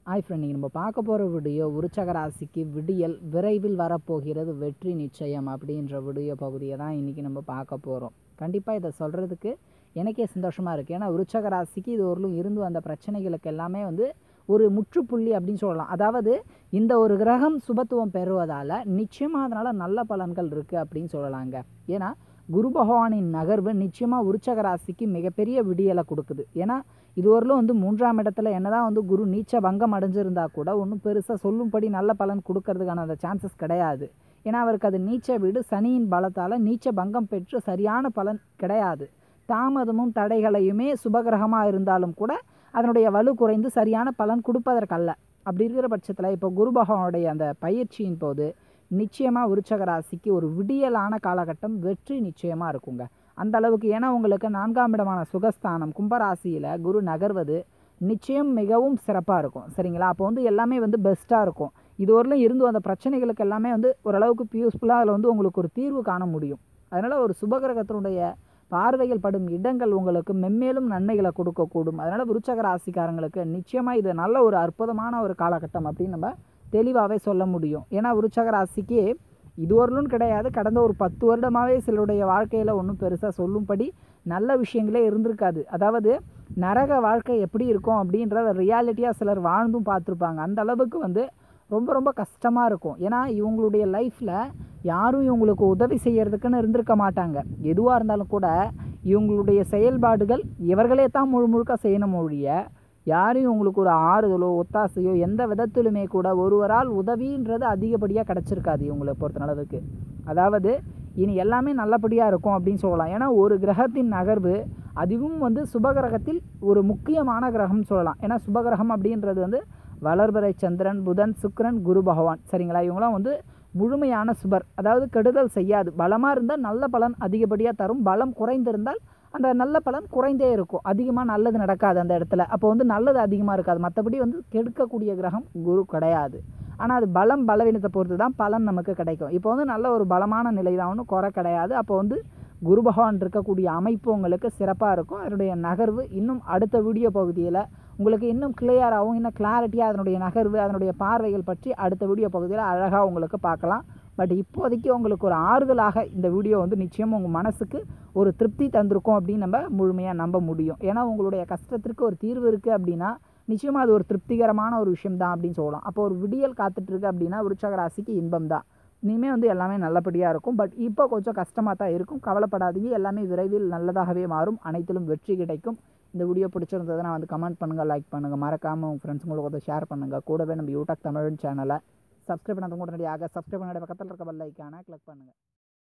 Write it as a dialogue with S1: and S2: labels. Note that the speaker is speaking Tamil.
S1: ஹாய் ஃப்ரெண்ட் நீங்கள் நம்ம பார்க்க போகிற வீடியோ விருச்சக ராசிக்கு விடியல் விரைவில் வரப்போகிறது வெற்றி நிச்சயம் அப்படின்ற வீடியோ பகுதியை தான் இன்றைக்கி நம்ம பார்க்க போகிறோம் கண்டிப்பாக இதை சொல்கிறதுக்கு எனக்கே சந்தோஷமாக இருக்குது ஏன்னா விருச்சக ராசிக்கு இது ஒருளும் இருந்து வந்த பிரச்சனைகளுக்கு எல்லாமே வந்து ஒரு முற்றுப்புள்ளி அப்படின்னு சொல்லலாம் அதாவது இந்த ஒரு கிரகம் சுபத்துவம் பெறுவதால் நிச்சயமாக அதனால் நல்ல பலன்கள் இருக்குது அப்படின்னு சொல்லலாங்க ஏன்னா குரு பகவானின் நகர்வு நிச்சயமாக விருச்சக ராசிக்கு மிகப்பெரிய விடியலை கொடுக்குது ஏன்னா இதுவரையிலும் வந்து மூன்றாம் இடத்துல என்னதான் வந்து குரு நீச்ச பங்கம் அடைஞ்சிருந்தா கூட ஒன்றும் பெருசாக சொல்லும்படி நல்ல பலன் கொடுக்கறதுக்கான அந்த சான்சஸ் கிடையாது ஏன்னா அவருக்கு அது நீச்ச வீடு சனியின் பலத்தால் நீச்ச பங்கம் பெற்று சரியான பலன் கிடையாது தாமதமும் தடைகளையுமே சுபகிரகமாக இருந்தாலும் கூட அதனுடைய வலு குறைந்து சரியான பலன் கொடுப்பதற்கல்ல அப்படி இருக்கிற பட்சத்தில் இப்போ குரு பகவானுடைய அந்த பயிற்சியின் போது நிச்சயமாக விருச்சக ராசிக்கு ஒரு விடியலான காலகட்டம் வெற்றி நிச்சயமாக இருக்குங்க அந்த அளவுக்கு ஏன்னா உங்களுக்கு நான்காம் இடமான சுகஸ்தானம் கும்பராசியில் குரு நகர்வது நிச்சயம் மிகவும் சிறப்பாக இருக்கும் சரிங்களா அப்போ வந்து எல்லாமே வந்து பெஸ்ட்டாக இருக்கும் இதுவரையிலும் இருந்து வந்த பிரச்சனைகளுக்கு எல்லாமே வந்து ஓரளவுக்கு பியூஸ்ஃபுல்லாக அதில் வந்து உங்களுக்கு ஒரு தீர்வு காண முடியும் அதனால் ஒரு சுபகிரகத்தினுடைய பார்வைகள் படும் இடங்கள் உங்களுக்கு மென்மேலும் நன்மைகளை கொடுக்கக்கூடும் அதனால் விருச்சக ராசிக்காரங்களுக்கு நிச்சயமாக இது நல்ல ஒரு அற்புதமான ஒரு காலகட்டம் அப்படின்னு நம்ம தெளிவாகவே சொல்ல முடியும் ஏன்னா விருச்சக ராசிக்கு இதுவரையிலும் கிடையாது கடந்த ஒரு பத்து வருடமாகவே சிலருடைய வாழ்க்கையில் ஒன்றும் பெருசாக சொல்லும்படி நல்ல விஷயங்களே இருந்திருக்காது அதாவது நரக வாழ்க்கை எப்படி இருக்கும் அப்படின்றத ரியாலிட்டியாக சிலர் வாழ்ந்தும் பார்த்துருப்பாங்க அந்த அளவுக்கு வந்து ரொம்ப ரொம்ப கஷ்டமாக இருக்கும் ஏன்னா இவங்களுடைய லைஃப்பில் யாரும் இவங்களுக்கு உதவி செய்யறதுக்குன்னு இருந்திருக்க மாட்டாங்க எதுவாக இருந்தாலும் கூட இவங்களுடைய செயல்பாடுகள் இவர்களே தான் முழு முழுக்க செய்யணும் ஒழிய யாரும் இவங்களுக்கு ஒரு ஆறுதலோ ஒத்தாசையோ எந்த விதத்திலுமே கூட ஒருவரால் உதவின்றது அதிகப்படியாக கிடச்சிருக்காது இவங்களை பொறுத்த அளவுக்கு அதாவது இனி எல்லாமே நல்லபடியாக இருக்கும் அப்படின்னு சொல்லலாம் ஏன்னா ஒரு கிரகத்தின் நகர்வு அதுவும் வந்து சுபகிரகத்தில் ஒரு முக்கியமான கிரகம்னு சொல்லலாம் ஏன்னா சுபகிரகம் அப்படின்றது வந்து வளர்பிறை சந்திரன் புதன் சுக்கிரன் குரு பகவான் சரிங்களா இவங்களாம் வந்து முழுமையான சுபர் அதாவது கெடுதல் செய்யாது பலமாக இருந்தால் நல்ல பலன் அதிகப்படியாக தரும் பலம் குறைந்திருந்தால் அந்த நல்ல பலன் குறைந்தே இருக்கும் அதிகமாக நல்லது நடக்காது அந்த இடத்துல அப்போ வந்து நல்லது அதிகமாக இருக்காது மற்றபடி வந்து கெடுக்கக்கூடிய கிரகம் குரு கிடையாது ஆனால் அது பலம் பலவீனத்தை பொறுத்து தான் பலன் நமக்கு கிடைக்கும் இப்போ வந்து நல்ல ஒரு பலமான நிலை தான் ஒன்றும் குறை கிடையாது அப்போ வந்து குரு பகவான் இருக்கக்கூடிய அமைப்பு உங்களுக்கு சிறப்பாக இருக்கும் அதனுடைய நகர்வு இன்னும் அடுத்த வீடியோ பகுதியில் உங்களுக்கு இன்னும் கிளியராகவும் இன்னும் கிளாரிட்டியாக அதனுடைய நகர்வு அதனுடைய பார்வைகள் பற்றி அடுத்த வீடியோ பகுதியில் அழகாக உங்களுக்கு பார்க்கலாம் பட் இப்போதைக்கு உங்களுக்கு ஒரு ஆறுதலாக இந்த வீடியோ வந்து நிச்சயம் உங்கள் மனசுக்கு ஒரு திருப்தி தந்திருக்கும் அப்படின்னு நம்ம முழுமையாக நம்ப முடியும் ஏன்னா உங்களுடைய கஷ்டத்திற்கு ஒரு தீர்வு இருக்குது அப்படின்னா நிச்சயமாக அது ஒரு திருப்திகரமான ஒரு விஷயம் தான் அப்படின்னு சொல்லலாம் அப்போ ஒரு விடியல் காத்துட்ருக்கு அப்படின்னா விருச்சக ராசிக்கு இன்பம் தான் இனிமேல் வந்து எல்லாமே நல்லபடியாக இருக்கும் பட் இப்போ கொஞ்சம் கஷ்டமாக தான் இருக்கும் கவலைப்படாதீங்க எல்லாமே விரைவில் நல்லதாகவே மாறும் அனைத்திலும் வெற்றி கிடைக்கும் இந்த வீடியோ பிடிச்சிருந்ததுன்னா வந்து கமெண்ட் பண்ணுங்கள் லைக் பண்ணுங்கள் மறக்காமல் உங்கள் ஃப்ரெண்ட்ஸுங்களுக்கு வந்து ஷேர் பண்ணுங்கள் கூடவே நம்ம யூடியூப் தமிழ் சேனலை சப்ஸ்கிரைப் பண்ணாதவங்க உடனடியாக சப்ஸ்கிரைப் பண்ணாத பக்கத்தில் இருக்க பெல் ஐக்கானை கிளிக் பண்ணுங்கள்